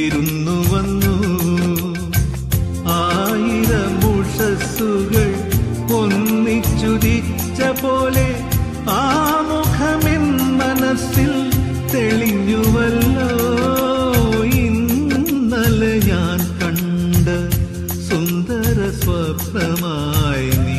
വിരുന്നു വന്നു ആയിരം ഉഷസ്സുകൾ ഒന്നിച്ചുദിച്ച പോലെ ആ മുഖമെൻ മനസ്സിൽ തെളിഞ്ഞുവല്ലോ ഇന്നലെ ഞാൻ കണ്ട സുന്ദര സ്വപ്നമായി നീ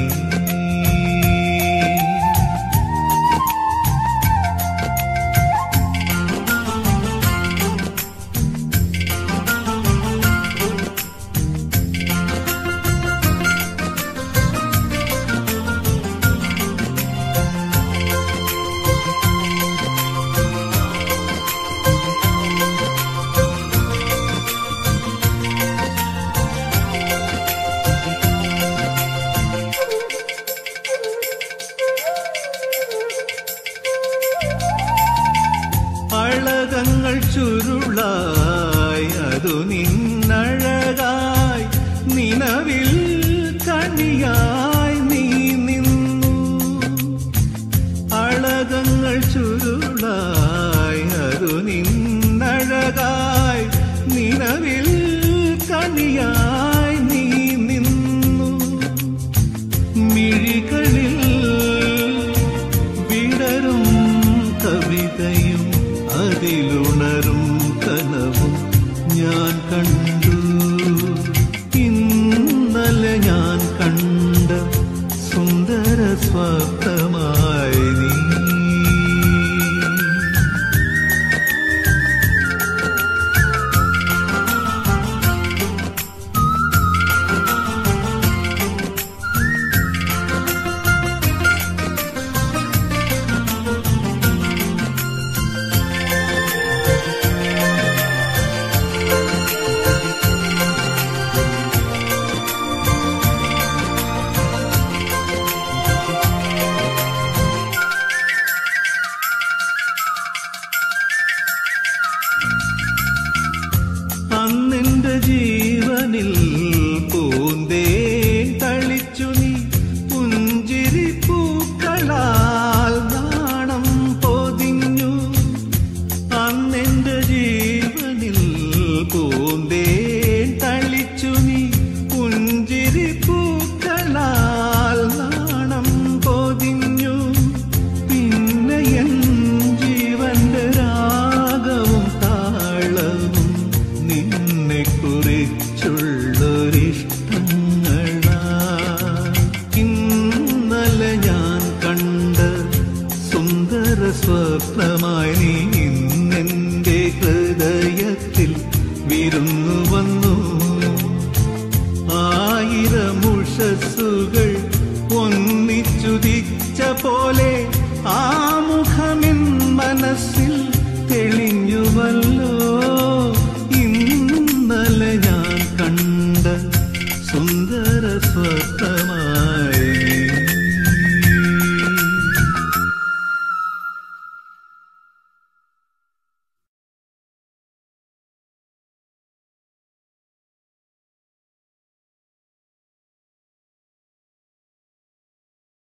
അളകങ്ങൾ ചുരുളായി അതു നിന്നഴകായി നിലവിൽ കണിയായി നീ നിന്നു അളകങ്ങൾ ചുരുളായി അതു നിന്നഴകായി നിലവിൽ കണിയായി നീ നിന്നു മിഴികളിൽ വിടരും കവിതയും അതിലുണരും കനവും ഞാൻ കണ്ടു ഇന്നലെ ഞാൻ കണ്ട സുന്ദര സ്വപ്നമായി നീ അന്നെന്റെ ജീവനിൽ പൂന്തേ തളിച്ചു നീ പുഞ്ചിരി പൂക്കളാൽ നാണം പൊതിഞ്ഞു അന്നെന്റെ ജീവനിൽ പൂന്തേ തളിച്ചു നീ പുഞ്ചിരി പൂക്കളാൽ നാണം പൊതിഞ്ഞു പിന്നെ എൻ ജീവന്റെ രാഗവും താളവും നിന്നെ കുറിച്ചുള്ളൊരിഷ്ടങ്ങളാ ഇന്നലെ ഞാൻ കണ്ട സുന്ദര സ്വപ്നമായി നീ ഇന്നെന്റെ ഹൃദയത്തിൽ വിരുന്നു വന്നു ആയിരം ഉഷസ്സുകൾ ഒന്നിച്ചുദിച്ച പോലെ ആ മുഖമെൻ മനസ്സിൽ തെളിഞ്ഞുവല്ലോ